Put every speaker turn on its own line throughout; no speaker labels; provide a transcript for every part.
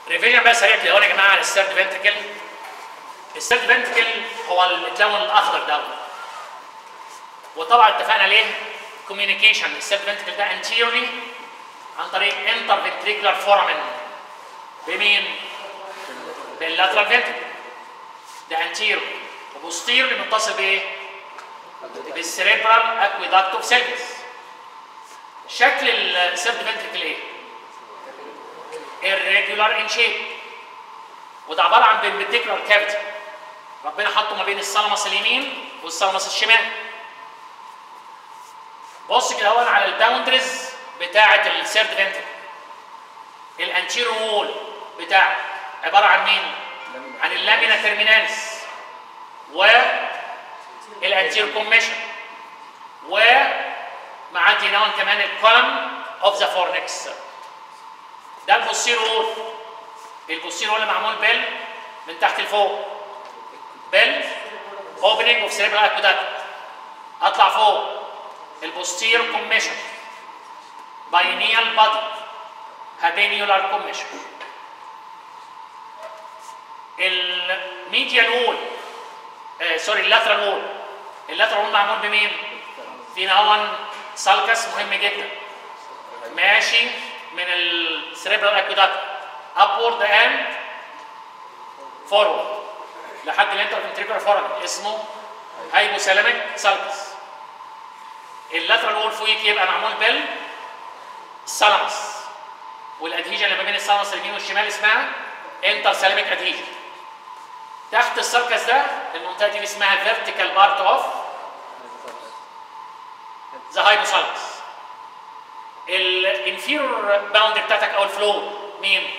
ريفيجن بقى سريع كده يا جماعه على الثيرد فنتركل الثيرد فنتركل هو اللون الاخضر ده وطبعا اتفقنا ليه كوميونيكيشن الثيرد فنتركل ده انتيرولي عن طريق انتر فنتريكولار فورامين بمين؟ باللاترال فنتركل ده انتيرو وبوستيرولي متصل بايه؟ بالسريبرال اكويداكت اوف سيلفيس شكل الثيرد فنتركل ايه؟ irregular in shape وده عباره عن perpendicular cavity ربنا حطه ما بين الثالاموس اليمين والثالاموس الشمال بص كده هون على الباوندريز بتاعه الثيرد فنتركل الانتيرو وول بتاعه عباره عن مين؟ عن اللامينا ترميناليس والانتيرو كوميشن ومعدي هنا كمان الكولم اوف ذا فورنكس ده البوستير وول البوستير وول اللي معمول بال من تحت لفوق بال اوبننج اوف سيريبرال اكويداكت اطلع فوق البوستير كوميشن باينيال بادي هابينيولار كوميشن الميديال وول آه سوري اللاترال وول اللاترال وول معمول بمين؟ في هون سالكس مهم جدا ماشي من السريبرال اكويداكت ابورد اند فورورد لحد الانترفنتريكولار فورامين اسمه هايبوثالاميك سالكس اللاترال وول فوقيك يبقى معمول بال سالامس والادهيجن اللي ما بين السالامس اليمين والشمال اسمها انتر سالاميك ادهيجن تحت السالكس ده المنطقه دي اسمها فيرتيكال بارت اوف ذا هايبوثالامس الانفيرور باوند بتاعتك او الفلور مين؟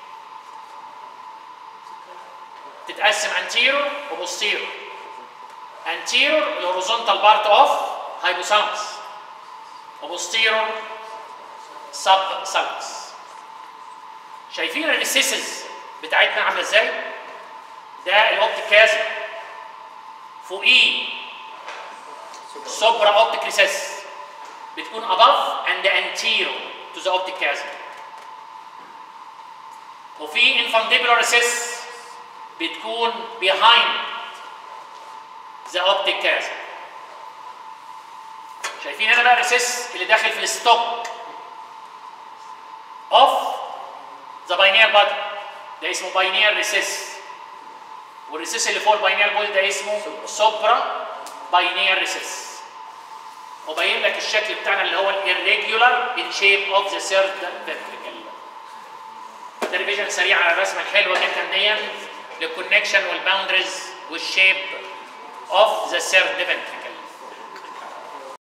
تتقسم انتيرور وبوستيرور انتيرور الهوريزونتال بارت اوف هايبوثالامس وبوستيرور سب سالكس شايفين الريسيسز بتاعتنا عامله ازاي؟ ده الاوبتيك كازم فوقيه سوبرا اوبتيك ريسيس بتكون above and anterior to the optic chiasm وفي infundibular recess بتكون behind the optic chiasm شايفين هنا بقى الريسيس اللي داخل في الستوك of the pineal body ده اسمه pineal recess والريسيس اللي فوق الباينيال بودي ده اسمه سوبرا باينيال ريسيس وبين لك الشكل بتاعنا اللي هو الirregular in shape of the third ventricle. ده ريفيجن سريع على الرسمه الحلوه جدا دي للكونكشن والباوندريز والشيب of the third ventricle.